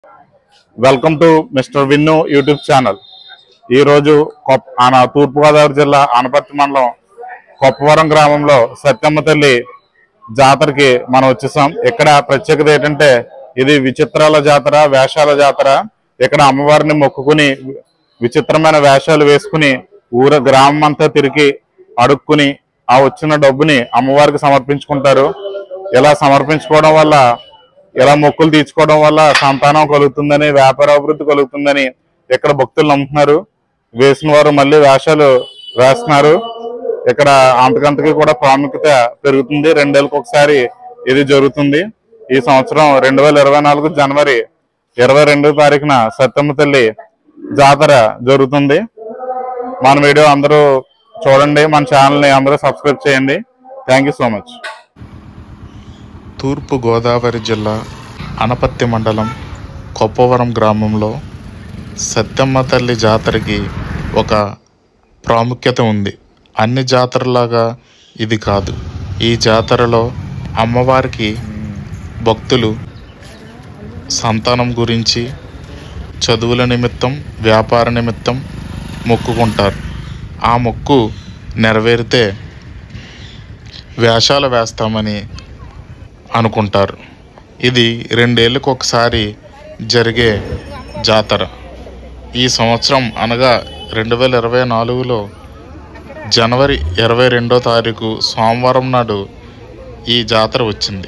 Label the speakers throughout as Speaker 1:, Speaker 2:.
Speaker 1: welcome to mister Vinnu YouTube channel ఈ రోజు కొప్- ఆన తూర్పుగోదావరి జిల్లా ఆనపర్తి మండలం కొప్పవరం గ్రామంలో సత్యమ్మ తల్లి జాతరకి మనం వచ్చేసాం ఇక్కడ ప్రత్యేకత ఏంటంటే ఇది విచిత్రాల జాతర వేషాల జాతర ఇక్కడ అమ్మవారిని మొక్కుకుని విచిత్రమైన వేషాలు వేసుకుని ఊర గ్రామం అంతా తిరిగి అడుక్కుని ఆ వచ్చిన డబ్బుని అమ్మవారికి సమర్పించుకుంటారు ఇలా సమర్పించుకోవడం వల్ల ఇలా మొక్కులు తీర్చుకోవడం వల్ల సంతానం కలుగుతుందని వ్యాపార అభివృద్ధి కలుగుతుందని ఇక్కడ భక్తులు నమ్ముతున్నారు వేసిన వారు మళ్ళీ వేషాలు వేస్తున్నారు ఇక్కడ అంతకంతకి కూడా ప్రాముఖ్యత పెరుగుతుంది రెండేళ్ళకి ఒకసారి ఇది జరుగుతుంది ఈ సంవత్సరం రెండు వేల ఇరవై నాలుగు జనవరి ఇరవై రెండో తారీఖున సత్యమ్మ తల్లి జాతర జరుగుతుంది మన వీడియో అందరూ చూడండి మన ఛానల్ని అందరూ సబ్స్క్రైబ్ చేయండి థ్యాంక్ యూ సో మచ్
Speaker 2: తూర్పు గోదావరి జిల్లా అనపత్తి మండలం కొప్పవరం గ్రామంలో సత్యమ్మ తల్లి జాతరకి ఒక ప్రాముఖ్యత ఉంది అన్ని జాతరలాగా ఇది కాదు ఈ జాతరలో అమ్మవారికి భక్తులు సంతానం గురించి చదువుల నిమిత్తం వ్యాపార నిమిత్తం మొక్కుకుంటారు ఆ మొక్కు నెరవేరితే వేషాలు వేస్తామని అనుకుంటారు ఇది రెండేళ్ళకు ఒకసారి జరిగే జాతర ఈ సంవత్సరం అనగా రెండు వేల ఇరవై నాలుగులో జనవరి ఇరవై రెండో తారీఖు సోమవారం నాడు ఈ జాతర వచ్చింది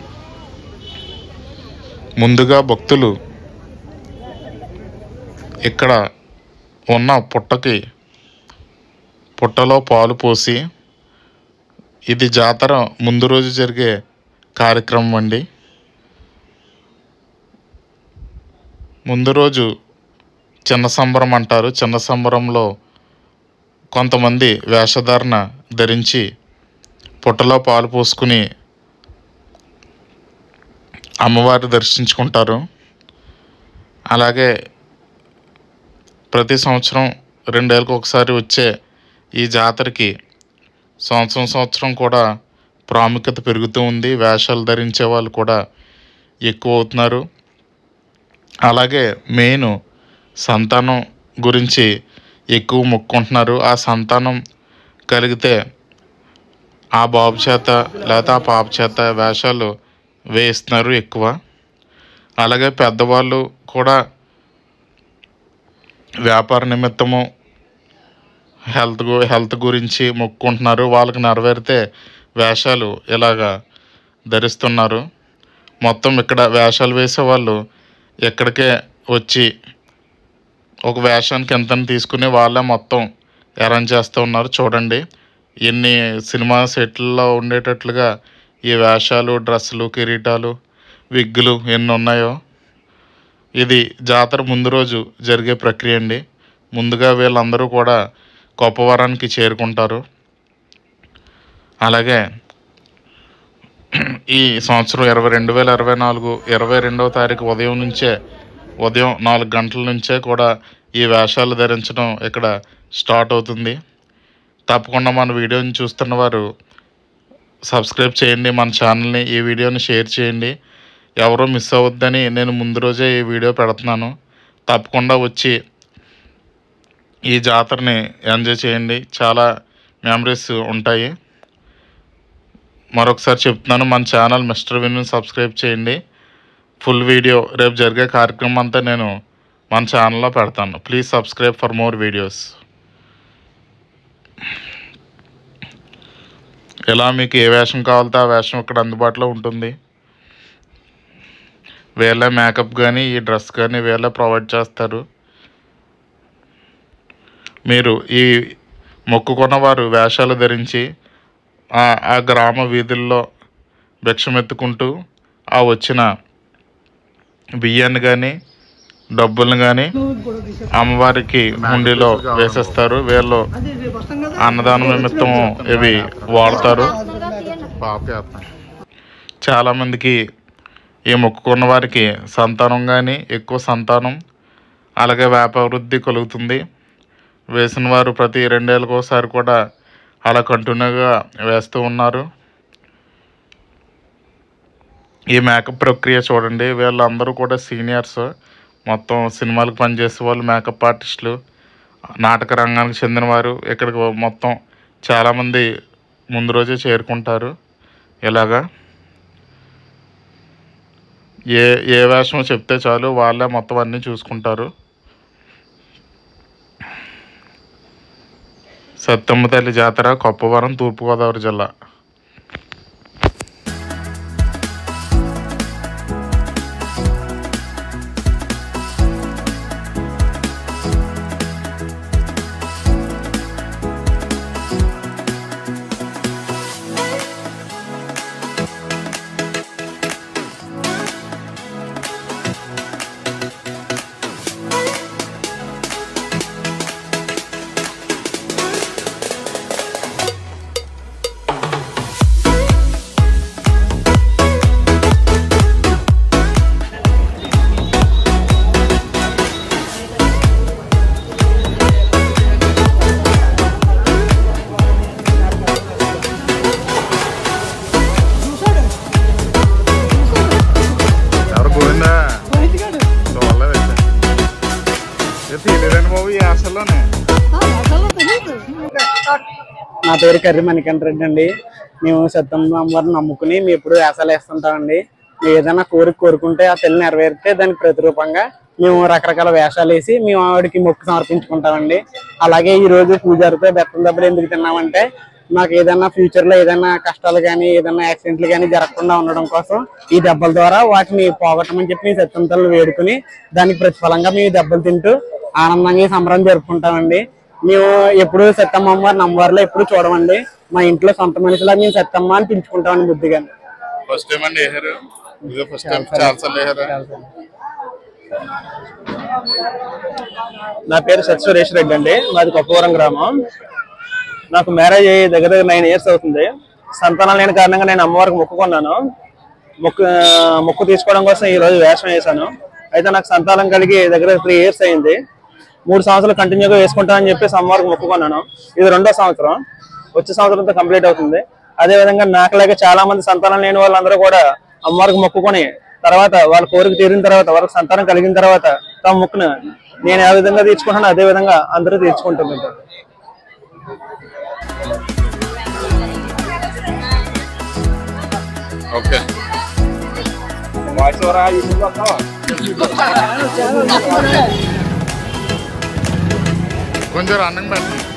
Speaker 2: ముందుగా భక్తులు ఇక్కడ ఉన్న పుట్టకి పుట్టలో పాలు పోసి ఇది జాతర ముందు రోజు జరిగే కార్యక్రమం అండి ముందు రోజు చిన్న సంబరం అంటారు చిన్న సంబరంలో కొంతమంది వేషధారణ ధరించి పుట్టలో పాలు పోసుకుని అమ్మవారి దర్శించుకుంటారు అలాగే ప్రతి సంవత్సరం రెండేళ్ళకి ఒకసారి వచ్చే ఈ జాతరకి సంవత్సరం సంవత్సరం కూడా ప్రాముఖ్యత పెరుగుతూ ఉంది వేషాలు ధరించే వాళ్ళు కూడా ఎక్కువ అవుతున్నారు అలాగే మెయిన్ సంతానం గురించి ఎక్కువ మొక్కుంటున్నారు ఆ సంతానం కలిగితే ఆ బాబు చేత లేదా ఆ పాప చేత వేషాలు వేయిస్తున్నారు ఎక్కువ అలాగే పెద్దవాళ్ళు కూడా వ్యాపార నిమిత్తము హెల్త్ గు హెల్త్ గురించి మొక్కుంటున్నారు వాళ్ళకి నెరవేరితే వేషాలు ఇలాగా ధరిస్తున్నారు మొత్తం ఇక్కడ వేషాలు వేసే వాళ్ళు ఎక్కడికే వచ్చి ఒక వేషానికి ఎంతని తీసుకుని వాళ్ళే మొత్తం అరేంజ్ చేస్తూ ఉన్నారు చూడండి ఎన్ని సినిమా సెట్లలో ఉండేటట్లుగా ఈ వేషాలు డ్రెస్సులు కిరీటాలు విగ్గులు ఎన్ని ఉన్నాయో ఇది జాతర ముందు రోజు జరిగే ప్రక్రియ అండి ముందుగా వీళ్ళందరూ కూడా కొప్పవరానికి చేరుకుంటారు అలాగే ఈ సంవత్సరం ఇరవై రెండు వేల ఇరవై నాలుగు ఇరవై రెండవ తారీఖు ఉదయం నుంచే ఉదయం నాలుగు గంటల నుంచే కూడా ఈ వేషాలు ధరించడం ఇక్కడ స్టార్ట్ అవుతుంది తప్పకుండా మన వీడియోని చూస్తున్న వారు సబ్స్క్రైబ్ చేయండి మన ఛానల్ని ఈ వీడియోని షేర్ చేయండి ఎవరో మిస్ అవ్వద్దని నేను ముందు రోజే ఈ వీడియో పెడుతున్నాను తప్పకుండా వచ్చి ఈ జాతరని ఎంజాయ్ చేయండి చాలా మెమరీస్ ఉంటాయి మరొకసారి చెప్తున్నాను మన ఛానల్ మిస్టర్ విన్ సబ్స్క్రైబ్ చేయండి ఫుల్ వీడియో రేపు జరిగే కార్యక్రమం అంతా నేను మన ఛానల్లో పెడతాను please subscribe for more videos ఇలా మీకు ఏ వేషం కావాలితే ఆ వేషం ఇక్కడ అందుబాటులో ఉంటుంది వీళ్ళే మేకప్ కానీ ఈ డ్రెస్ కానీ వీళ్ళే ప్రొవైడ్ చేస్తారు మీరు ఈ మొక్కుకున్న వారు వేషాలు ధరించి ఆ ఆ గ్రామ వీధుల్లో భిక్షమెత్తుకుంటూ ఆ వచ్చిన బియ్యాన్ని కానీ డబ్బులను కానీ అమ్మవారికి హుండీలో వేసేస్తారు వీళ్ళు అన్నదానం నిమిత్తం ఇవి వాడతారు చాలామందికి ఈ మొక్కుకున్న వారికి సంతానం కానీ ఎక్కువ సంతానం అలాగే వ్యాపావృద్ధి కలుగుతుంది వేసిన వారు ప్రతి రెండేళ్ళకి ఒకసారి కూడా అలా కంటిన్యూగా వేస్తూ ఉన్నారు ఈ మేకప్ ప్రక్రియ చూడండి వీళ్ళందరూ కూడా సీనియర్స్ మొత్తం సినిమాలకు పనిచేసే వాళ్ళు మేకప్ ఆర్టిస్టులు నాటక రంగానికి చెందినవారు ఇక్కడికి మొత్తం చాలామంది ముందు రోజే చేరుకుంటారు ఇలాగా ఏ ఏ వేషం చెప్తే చాలు వాళ్ళే మొత్తం అన్నీ చూసుకుంటారు సత్తమ్మ తల్లి జాతర కొప్పవరం తూర్పుగోదావరి జిల్లా ఎవరు పోయిందా తెలియదండి బాబు ఈ ఆశలోనే
Speaker 3: నా పేరు కర్రి మణికంఠ రెడ్డి అండి మేము సత్యమ్మ అమ్మవారిని నమ్ముకుని మేము ఎప్పుడు వేసాలు వేస్తుంటామండి మేము ఏదైనా కోరిక కోరుకుంటే ఆ తల్లి నెరవేరితే దానికి ప్రతిరూపంగా మేము రకరకాల వేషాలు వేసి మేము ఆవిడకి మొక్కు సమర్పించుకుంటామండి అలాగే ఈ రోజు పూజారితో బెత్తం దెబ్బలు ఎందుకు తిన్నామంటే మాకు ఏదైనా ఫ్యూచర్ లో ఏదైనా కష్టాలు కానీ ఏదైనా యాక్సిడెంట్లు కానీ జరగకుండా ఉండడం కోసం ఈ దెబ్బల ద్వారా వాటిని పోగొట్టమని చెప్పి మేము సత్యం తల్లి వేడుకుని దానికి ప్రతిఫలంగా మేము ఈ దెబ్బలు తింటూ ఆనందంగా ఈ సంబరం జరుపుకుంటామండి మేము ఎప్పుడు సత్తమ్మ అమ్మవారిని అమ్మవారిలో ఎప్పుడు చూడమండి మా ఇంట్లో సొంత మనిషిలా మేము సత్తమ్మ అని పిలుచుకుంటామండి బుద్ధిగా
Speaker 2: ఫస్ట్ టైం అండి వేసారు ఇదే ఫస్ట్ టైం చాలా సార్లు వేసారు
Speaker 3: నా పేరు సత్ సురేష్ రెడ్డి అండి మాది కొప్పవరం గ్రామం నాకు మ్యారేజ్ అయ్యి దగ్గర దగ్గర నైన్ ఇయర్స్ అవుతుంది సంతానం లేని కారణంగా నేను అమ్మవారికి మొక్కుకున్నాను మొక్కు మొక్కు తీసుకోవడం కోసం ఈ రోజు వేషం వేశాను అయితే నాకు సంతానం కలిగి దగ్గర త్రీ ఇయర్స్ అయింది మూడు సంవత్సరాలు కంటిన్యూగా వేసుకుంటానని చెప్పేసి అమ్మవారికి మొక్కుకున్నాను ఇది రెండో సంవత్సరం వచ్చే సంవత్సరంతో కంప్లీట్ అవుతుంది అదే విధంగా నాకులాగే చాలా మంది సంతానం లేని వాళ్ళందరూ కూడా అమ్మవారికి మొక్కుకొని తర్వాత వాళ్ళ కోరిక తీరిన తర్వాత వాళ్ళకి సంతానం కలిగిన తర్వాత తమ మొక్కును నేను ఏ విధంగా తీర్చుకుంటానో అదే విధంగా అందరూ తీర్చుకుంటున్నారు
Speaker 2: ఓకే కొంచెం అన్నం పెట్టి